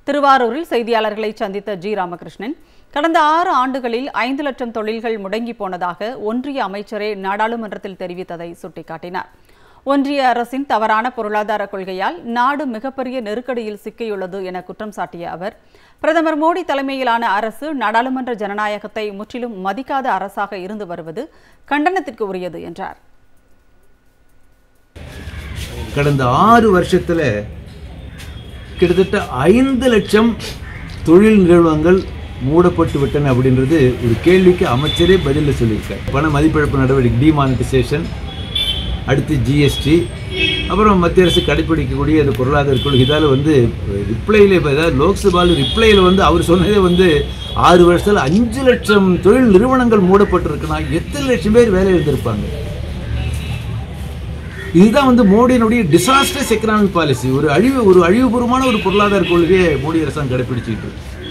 திருவாரூரில் செய்தியாளர்களை சந்தித்த ஜி ராமகிருஷ்ணன் கடந்த ஆறு ஆண்டுகளில் ஐந்து லட்சம் தொழில்கள் முடங்கி போனதாக ஒன்றிய அமைச்சரே நாடாளுமன்றத்தில் தெரிவித்ததை சுட்டிக்காட்டினார் ஒன்றிய அரசின் தவறான பொருளாதார கொள்கையால் நாடு மிகப்பெரிய நெருக்கடியில் சிக்கியுள்ளது என குற்றம் சாட்டிய அவர் பிரதமர் மோடி தலைமையிலான அரசு நாடாளுமன்ற ஜனநாயகத்தை முற்றிலும் மதிக்காத அரசாக இருந்து வருவது கண்டனத்திற்கு உரியது என்றார் கடந்த ஆறு வருஷத்துல கிட்டத்தட்ட ஐந்து லட்சம் தொழில் நிறுவனங்கள் மூடப்பட்டு விட்டன அப்படின்றது ஒரு கேள்விக்கு அமைச்சரே பதிலில் சொல்லியிருக்கார் பண மதிப்பிழப்பு நடவடிக்கை டிமானிட்டைசேஷன் அடுத்து ஜிஎஸ்டி அப்புறம் மத்திய அரசு கடைப்பிடிக்கக்கூடிய அந்த பொருளாதார கொள்கை இதால் வந்து ரிப்ளையில் இப்போ ஏதாவது லோக்சபாவில் ரிப்ளையில் வந்து அவர் சொன்னதே வந்து ஆறு வருஷத்தில் அஞ்சு லட்சம் தொழில் நிறுவனங்கள் மூடப்பட்டிருக்குன்னா எத்தனை லட்சம் பேர் வேலை இருந்திருப்பாங்க இதுதான் வந்து மோடியினுடைய டிசாஸ்டர்ஸ் எக்கனாமிக் பாலிசி ஒரு அழிவு ஒரு அழிவுபூர்வமான ஒரு பொருளாதார கொள்கையை மோடி அரசாங்கம் கடைபிடிச்சிட்டு இருக்கு